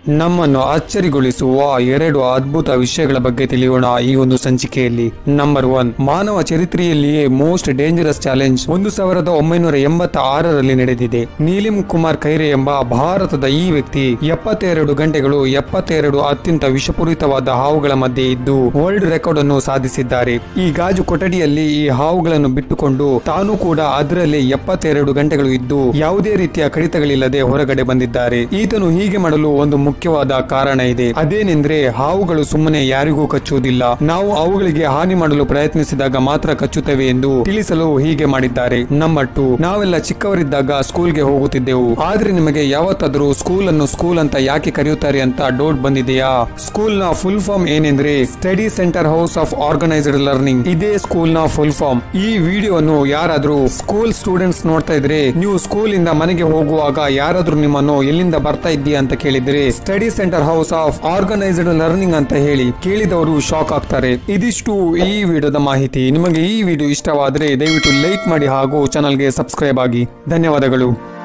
ನಮ್ಮನ್ನು ಅಚ್ಚರಿಗೊಳಿಸುವ ಎರಡು ಅದ್ಭುತ ವಿಷಯಗಳ ಬಗ್ಗೆ ತಿಳಿಯೋಣ ಈ ಒಂದು ಸಂಚಿಕೆಯಲ್ಲಿ ನಂಬರ್ ಒನ್ ಮಾನವ ಚರಿತ್ರೆಯಲ್ಲಿಯೇ ಮೋಸ್ಟ್ ಡೇಂಜರಸ್ ಚಾಲೆಂಜ್ ಒಂದು ಸಾವಿರದ ಒಂಬೈನೂರ ಎಂಬತ್ತ ಆರರಲ್ಲಿ ನಡೆದಿದೆ ನೀಲಿಮ್ ಕುಮಾರ್ ಖೈರೆ ಎಂಬ ಭಾರತದ ಈ ವ್ಯಕ್ತಿ ಎಪ್ಪತ್ತೆರಡು ಗಂಟೆಗಳು ಎಪ್ಪತ್ತೆರಡು ಅತ್ಯಂತ ವಿಷಪೂರಿತವಾದ ಹಾವುಗಳ ಮಧ್ಯೆ ಇದ್ದು ವರ್ಲ್ಡ್ ರೆಕಾರ್ಡ್ ಅನ್ನು ಸಾಧಿಸಿದ್ದಾರೆ ಈ ಗಾಜು ಕೊಠಡಿಯಲ್ಲಿ ಈ ಹಾವುಗಳನ್ನು ಬಿಟ್ಟುಕೊಂಡು ತಾನು ಕೂಡ ಅದರಲ್ಲಿ ಎಪ್ಪತ್ತೆರಡು ಗಂಟೆಗಳು ಇದ್ದು ಯಾವುದೇ ರೀತಿಯ ಕಡಿತಗಳಿಲ್ಲದೆ ಹೊರಗಡೆ ಬಂದಿದ್ದಾರೆ ಈತನು ಹೀಗೆ ಮಾಡಲು ಒಂದು ಮುಖ್ಯವಾದ ಕಾರಣ ಇದೆ ಅದೇನೆಂದ್ರೆ ಹಾವುಗಳು ಸುಮ್ಮನೆ ಯಾರಿಗೂ ಕಚ್ಚುವುದಿಲ್ಲ ನಾವು ಅವುಗಳಿಗೆ ಹಾನಿ ಮಾಡಲು ಪ್ರಯತ್ನಿಸಿದಾಗ ಮಾತ್ರ ಕಚ್ಚುತ್ತವೆ ಎಂದು ತಿಳಿಸಲು ಹೀಗೆ ಮಾಡಿದ್ದಾರೆ ನಂಬರ್ ಟು ನಾವೆಲ್ಲ ಚಿಕ್ಕವರಿದ್ದಾಗ ಸ್ಕೂಲ್ಗೆ ಹೋಗುತ್ತಿದ್ದೆವು ಆದ್ರೆ ನಿಮಗೆ ಯಾವತ್ತಾದ್ರೂ ಸ್ಕೂಲ್ ಅನ್ನು ಸ್ಕೂಲ್ ಅಂತ ಯಾಕೆ ಕರೆಯುತ್ತಾರೆ ಅಂತ ಡೌಟ್ ಬಂದಿದೆಯಾ ಸ್ಕೂಲ್ ನ ಫುಲ್ ಫಾರ್ಮ್ ಏನೆಂದ್ರೆ study centre house of organised learning ಇದೇ ಸ್ಕೂಲ್ ನ ಫುಲ್ ಫಾರ್ಮ್ ಈ ವಿಡಿಯೋವನ್ನು ಯಾರಾದ್ರೂ ಸ್ಕೂಲ್ ಸ್ಟೂಡೆಂಟ್ಸ್ ನೋಡ್ತಾ ಇದ್ರೆ ನೀವು ಸ್ಕೂಲ್ ಇಂದ ಮನೆಗೆ ಹೋಗುವಾಗ ಯಾರಾದ್ರೂ ನಿಮ್ಮನ್ನು ಎಲ್ಲಿಂದ ಬರ್ತಾ ಇದ್ದೀಯಾ ಅಂತ ಕೇಳಿದ್ರೆ study centre house of organised learning ಅಂತ ಹೇಳಿ ಕೇಳಿದವರು ಶಾಕ್ ಆಗ್ತಾರೆ ಇದಿಷ್ಟು ಈ ವಿಡಿಯೋದ ಮಾಹಿತಿ ನಿಮಗೆ ಈ ವಿಡಿಯೋ ಇಷ್ಟವಾದ್ರೆ ದಯವಿಟ್ಟು ಲೈಕ್ ಮಾಡಿ ಹಾಗೂ ಚಾನಲ್ಗೆ ಸಬ್ಸ್ಕ್ರೈಬ್ ಆಗಿ ಧನ್ಯವಾದಗಳು